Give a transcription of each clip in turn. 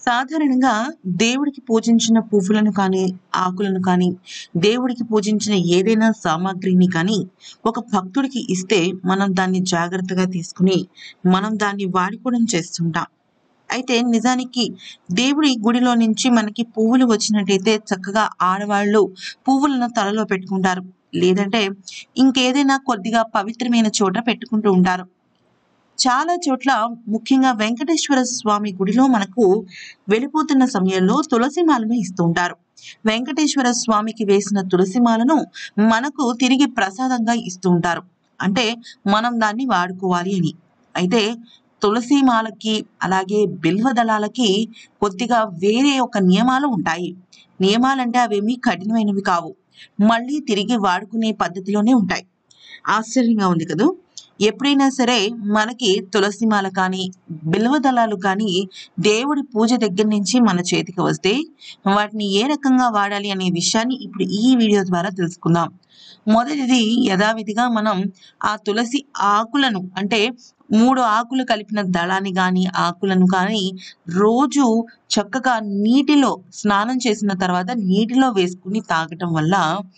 సాధారణంగా దేవుడికి పూజించిన పువ్వులను కానీ ఆకులను కానీ దేవుడికి పూజించిన ఏదైనా సామాగ్రిని కానీ ఒక భక్తుడికి ఇస్తే మనం దాన్ని జాగ్రత్తగా తీసుకుని మనం దాన్ని వాడుకోవడం చేస్తుంటాం అయితే నిజానికి దేవుడి గుడిలో నుంచి మనకి పువ్వులు వచ్చినట్టయితే చక్కగా ఆడవాళ్ళు పువ్వులను తలలో పెట్టుకుంటారు లేదంటే ఇంకేదైనా కొద్దిగా పవిత్రమైన చోట పెట్టుకుంటూ ఉంటారు చాలా చోట్ల ముఖ్యంగా వెంకటేశ్వర స్వామి గుడిలో మనకు వెళ్ళిపోతున్న సమయంలో తులసి మాలను ఇస్తూ ఉంటారు వెంకటేశ్వర స్వామికి వేసిన తులసి మాలను మనకు తిరిగి ప్రసాదంగా ఇస్తూ ఉంటారు అంటే మనం దాన్ని వాడుకోవాలి అని అయితే తులసి మాలకి అలాగే బిల్వ దళాలకి కొద్దిగా వేరే ఒక నియమాలు ఉంటాయి నియమాలంటే అవేమీ కఠినమైనవి కావు మళ్ళీ తిరిగి వాడుకునే పద్ధతిలోనే ఉంటాయి ఆశ్చర్యంగా ఉంది కదూ ఎప్పుడైనా సరే మనకి తులసి మాల కానీ బిల్వ దళాలు కానీ దేవుడి పూజ దగ్గర నుంచి మన చేతికి వస్తే వాటిని ఏ రకంగా వాడాలి అనే విషయాన్ని ఇప్పుడు ఈ వీడియో ద్వారా తెలుసుకుందాం మొదటిది యథావిధిగా మనం ఆ తులసి ఆకులను అంటే మూడు ఆకులు కలిపిన దళాన్ని కానీ ఆకులను కానీ రోజు చక్కగా నీటిలో స్నానం చేసిన తర్వాత నీటిలో వేసుకుని తాగటం వల్ల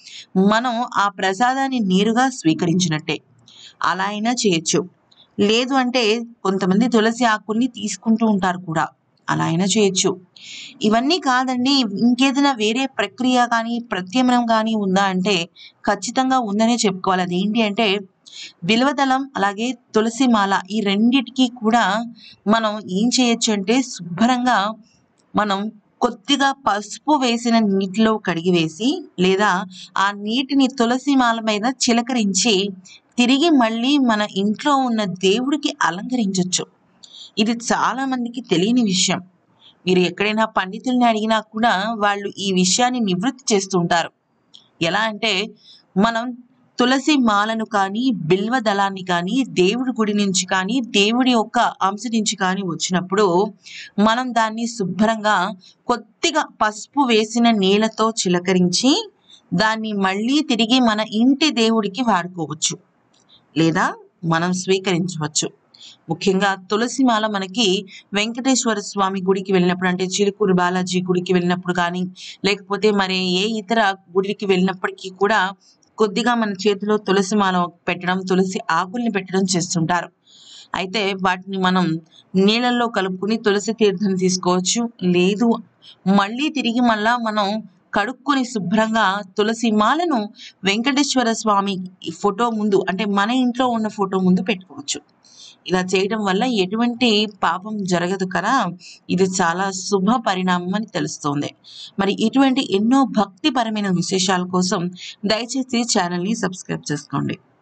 మనం ఆ ప్రసాదాన్ని నేరుగా స్వీకరించినట్టే అలా అయినా చేయొచ్చు లేదు అంటే కొంతమంది తులసి ఆకుల్ని తీసుకుంటూ ఉంటారు కూడా అలా అయినా చేయొచ్చు ఇవన్నీ కాదండి ఇంకేదైనా వేరే ప్రక్రియ కానీ ప్రత్యామ్నాయం కానీ ఉందా అంటే ఖచ్చితంగా ఉందనే చెప్పుకోవాలి అదేంటి అంటే బిల్వదళం అలాగే తులసి మాల ఈ రెండిటికి కూడా మనం ఏం చేయొచ్చు అంటే శుభ్రంగా మనం కొద్దిగా పసుపు వేసిన నీటిలో కడిగి వేసి లేదా ఆ నీటిని తులసి మాల మీద చిలకరించి తిరిగి మళ్ళీ మన ఇంట్లో ఉన్న దేవుడికి అలంకరించవచ్చు ఇది చాలా మందికి తెలియని విషయం మీరు ఎక్కడైనా పండితుల్ని అడిగినా కూడా వాళ్ళు ఈ విషయాన్ని నివృత్తి చేస్తుంటారు ఎలా అంటే మనం తులసి మాలను కానీ బిల్వ దళాన్ని కానీ దేవుడి గుడి నుంచి కానీ దేవుడి యొక్క అంశ నుంచి కానీ వచ్చినప్పుడు మనం దాన్ని శుభ్రంగా కొద్దిగా పసుపు వేసిన నీళ్ళతో చిలకరించి దాన్ని మళ్ళీ తిరిగి మన ఇంటి దేవుడికి వాడుకోవచ్చు లేదా మనం స్వీకరించవచ్చు ముఖ్యంగా తులసి మాల మనకి వెంకటేశ్వర స్వామి గుడికి వెళ్ళినప్పుడు అంటే చిలుకూరు బాలాజీ గుడికి వెళ్ళినప్పుడు కానీ లేకపోతే మరి ఏ ఇతర గుడికి వెళ్ళినప్పటికీ కూడా కొద్దిగా మన చేతిలో తులసి మాల పెట్టడం తులసి ఆకుల్ని పెట్టడం చేస్తుంటారు అయితే వాటిని మనం నీళ్ళల్లో కలుపుకుని తులసి తీర్థం తీసుకోవచ్చు లేదు మళ్ళీ తిరిగి మళ్ళా మనం కడుక్కొని శుభ్రంగా తులసి మాలను వెంకటేశ్వర స్వామి ఫోటో ముందు అంటే మన ఇంట్లో ఉన్న ఫోటో ముందు పెట్టుకోవచ్చు ఇలా చేయడం వల్ల ఎటువంటి పాపం జరగదు కదా ఇది చాలా శుభ పరిణామం అని తెలుస్తోంది మరి ఇటువంటి ఎన్నో భక్తిపరమైన విశేషాల కోసం దయచేసి ఛానల్ని సబ్స్క్రైబ్ చేసుకోండి